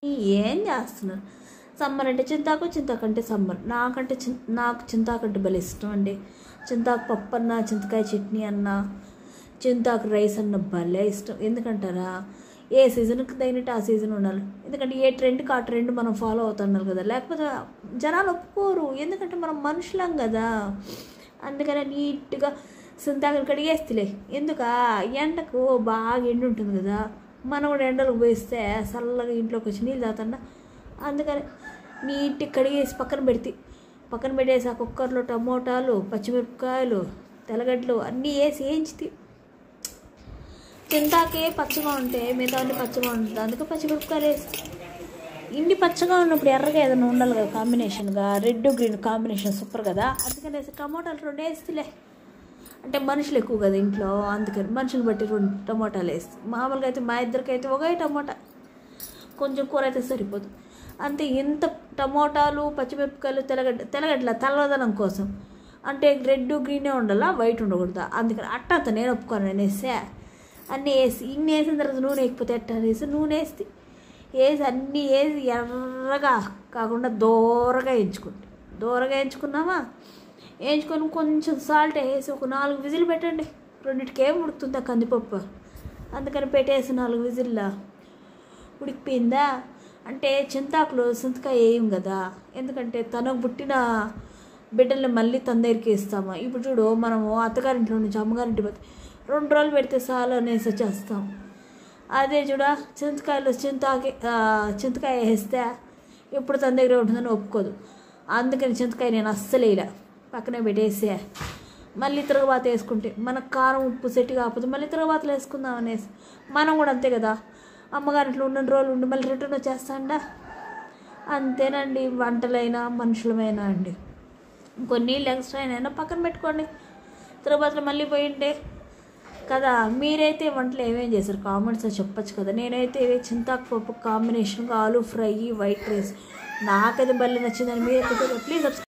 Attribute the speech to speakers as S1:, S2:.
S1: ఏం చేస్తున్నారు సమ్మర్ అంటే చింతాకు చింతాకు అంటే సమ్మర్ నాకంటే చిన్ నాకు చింతాకు అంటే భలే ఇష్టం అండి చింతాకు పప్పు అన్న చింతకాయ చట్నీ అన్న చింతాకు రైస్ అన్న భలే ఇష్టం ఎందుకంటారా ఏ సీజన్కి తగినట్టు ఆ సీజన్ ఉండాలి ఎందుకంటే ఏ ట్రెండ్కి ఆ ట్రెండ్ మనం ఫాలో అవుతున్నారు కదా లేకపోతే జనాలు ఒప్పుకోరు ఎందుకంటే మనం మనుషులం కదా అందుకనే నీట్గా చింతాకులు కడిగేస్తులే ఎందుకా ఎండకు బాగా ఎండు ఉంటుంది కదా మనం కూడా ఎండలకు పోయిస్తే చల్లగా ఇంట్లోకి వచ్చి నీళ్ళు తాగుతుండ అందుకని నీట్గా కడిగేసి పక్కన పెడితే పక్కన పెట్టేసి ఆ కుక్కర్లో టమోటాలు పచ్చిమిరపకాయలు తెల్లగడ్డలు అన్నీ వేసి వేయించి చింతాకే పచ్చగా ఉంటే మిగతా అన్ని పచ్చగా ఉంటుంది అందుకే పచ్చిమిరపకాయలు వేసి ఇండి పచ్చగా ఉన్నప్పుడు ఎర్రగా ఏదైనా ఉండాలి కదా కాంబినేషన్గా రెడ్ గ్రీన్ కాంబినేషన్ సూపర్ కదా అందుకని టమోటాలు రెండు వేస్తులే అంటే మనుషులు ఎక్కువ కదా ఇంట్లో అందుకని మనుషులు బట్టి రెండు టమోటాలు వేస్తే మామూలుగా అయితే మా ఇద్దరికి అయితే ఒకే టమోటా కొంచెం కూర అయితే సరిపోదు అంతే ఇంత టమోటాలు పచ్చిమిరపకాయలు తెల్లగడ్డ తెల్లగడ్డల తెల్లదనం కోసం అంటే రెడ్ గ్రీనే ఉండాలా వైట్ ఉండకూడదు అందుకని అట్ట అంత నేను ఒప్పుకోను నేను వేస్తే అన్నీ వేసి ఇన్ని వేసిన తర్వాత నూనె ఎక్కిపోతే ఎట్ట వేసి నూనె వేస్తే వేసి అన్నీ వేసి ఎర్రగా కాకుండా దూరగా ఎంచుకుంటే దూరగా ఎంచుకున్నామా వేయించుకొని కొంచెం సాల్ట్ వేసి ఒక నాలుగు విజిల్ పెట్టండి రెండింటికి ఏం ఉడుకుతుందా కందిపప్పు అందుకని పెట్టేసి నాలుగు విజిల్లా ఉడికిపోయిందా అంటే చింతాకులు చింతకాయ వేయం కదా ఎందుకంటే తనకు పుట్టిన బిడ్డల్ని మళ్ళీ తన దగ్గరికి ఇస్తాము ఇప్పుడు చూడు మనము అత్తగారింట్లో నుంచి అమ్మగారింటి పోతే రెండు రోజులు పెడితే చాలు అనేసి వచ్చేస్తాం అదే చూడ చింతకాయలు చింతాకి చింతకాయ వేస్తే ఎప్పుడు తన దగ్గర ఉంటుందని ఒప్పుకోదు అందుకని చింతకాయ నేను అస్సలు వేయలే పక్కనే పెట్టేసే మళ్ళీ తిరగబాత వేసుకుంటే మనకు కారం ఉప్పు సెట్ కాకపోతే మళ్ళీ తిరగబాతలు వేసుకుందాం అనేసి మనం కూడా అంతే కదా అమ్మగారింట్లో ఉన్న రోజులు ఉండి మళ్ళీ రిటర్న్ వచ్చేస్తాండా అంతేనండి వంటలైనా మనుషులమైనా అండి కొన్ని నీళ్ళు ఎక్స్ట్రా అయినా పక్కన పెట్టుకోండి తిరుపతిలో మళ్ళీ పోయింటే కదా మీరైతే వంటలు ఏమేం చేశారు కామెంట్స్లో చెప్పొచ్చు కదా నేనైతే చింతాకు పప్పు కాంబినేషన్గా ఆలు ఫ్రై వైట్ రైస్ నాకైతే భలే నచ్చిందని మీరైతే ప్లీజ్ సబ్స్క్రైబ్